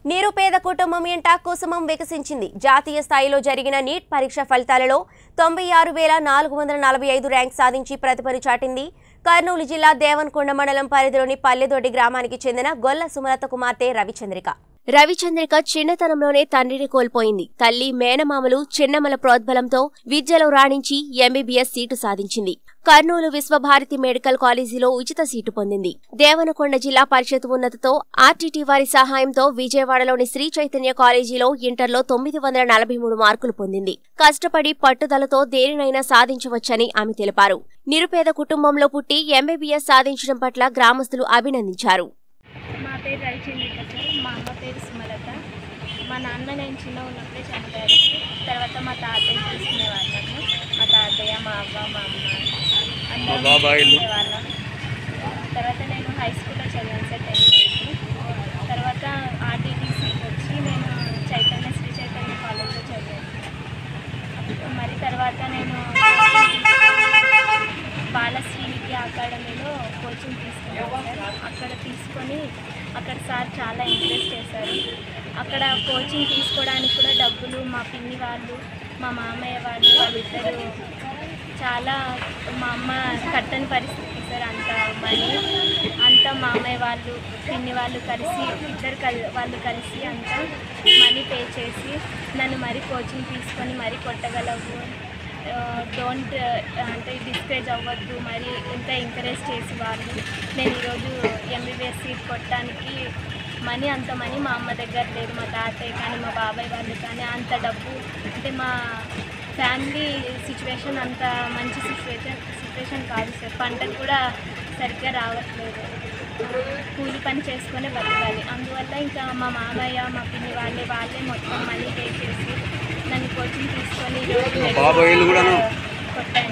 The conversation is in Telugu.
నిరుపేద కుటుంబం ఎంట కుసుమం వికసించింది జాతీయ స్థాయిలో జరిగిన నీట్ పరీక్ష ఫలితాలలో తొంభై ఆరు వేల నాలుగు వందల నలభై ఐదు ర్యాంక్ సాధించి ప్రతిభను చాటింది కర్నూలు జిల్లా దేవన్కొండ మండలం పరిధిలోని పల్లెదొడ్డి గ్రామానికి చెందిన గొల్ల సుమలత కుమార్తె రవిచంద్రిక రవిచంద్రిక చిన్నతనంలోనే తండ్రిని కోల్పోయింది తల్లి మేనమామలు చిన్నమ్మల ప్రోద్బలంతో విద్యలో రాణించి ఎంబీబీఎస్ సీటు సాధించింది కర్నూలు విశ్వభారతి మెడికల్ కాలేజీలో ఉచిత సీటు పొందింది దేవనకొండ జిల్లా పరిషత్ ఉన్నతతో ఆర్టీటీ వారి సహాయంతో విజయవాడలోని శ్రీ చైతన్య కాలేజీలో ఇంటర్లో తొమ్మిది వందల నలభై మూడు మార్కులు పొందింది కష్టపడి పట్టుదలతో దేనినైనా సాధించవచ్చని ఆమె తెలిపారు నిరుపేద కుటుంబంలో పుట్టి ఎంబీబీఎస్ సాధించడం పట్ల గ్రామస్తులు అభినందించారు మా పేరు రవిచంద్రిక సార్ మా అమ్మ పేరు సుమలత మా నాన్న నేను చిన్న ఉన్నప్పుడే చనిపోయారు సార్. తర్వాత మా తాతయ్య చూసుకునేవాళ్ళము మా తాతయ్య మా అవ్వ మా అమ్మ అందరం బాబాయిలు. చూసుకునేవాళ్ళం తర్వాత నేను హై స్కూల్లో చదివాను సార్ టెన్త్ వరకు తర్వాత ఆర్టీటీసీకి వచ్చి నేను చైతన్య శ్రీ చైతన్య కాలేజ్లో చదివాను మరి తర్వాత నేను బాలశ్రీ విద్యా అకాడమీలో కోచింగ్ తీసుకున్నాను సార్ అక్కడ తీసుకొని అక్కడ సార్ చాలా ఎంకరేజ్ చేశారు అక్కడ కోచింగ్ తీసుకోవడానికి కూడా డబ్బులు మా పిన్ని వాళ్ళు మా మామయ్య వాళ్ళు వాళ్ళిద్దరు చాలా మా అమ్మ కట్టని పరిస్థితి సార్ అంత మనీ అంత మామయ్య వాళ్ళు పిన్ని వాళ్ళు కలిసి ఇద్దరు కల్ వాళ్ళు కలిసి అంతా మనీ పే చేసి నన్ను మరీ కోచింగ్ తీసుకొని మరీ కొట్టగలవు డోంట్ అంటే డిస్కరేజ్ అవ్వద్దు మరి ఇంకా ఎంకరేజ్ చేసి వాళ్ళు నేను ఈరోజు ఎంబీబీఎస్ సీట్ కొట్టడానికి మనీ అంత మనీ మా అమ్మ దగ్గర లేదు మా తాతయ్య కానీ మా బాబాయ్ వాళ్ళు కానీ అంత డబ్బు అంటే మా ఫ్యామిలీ సిచ్యువేషన్ అంత మంచి సిచ్యువేషన్ సిచ్యువేషన్ కాదు సార్ పంటలు కూడా సరిగ్గా రావట్లేదు కూలి పని చేసుకునే బతకాలి అందువల్ల ఇంకా మా మామయ్య మా పిన్ని వాళ్ళే వాళ్ళే మొత్తం మనీ పే చేసి నన్ను కోచింగ్ తీసుకొని ఈరోజు బాబాయిలు కూడాను? కొట్టాను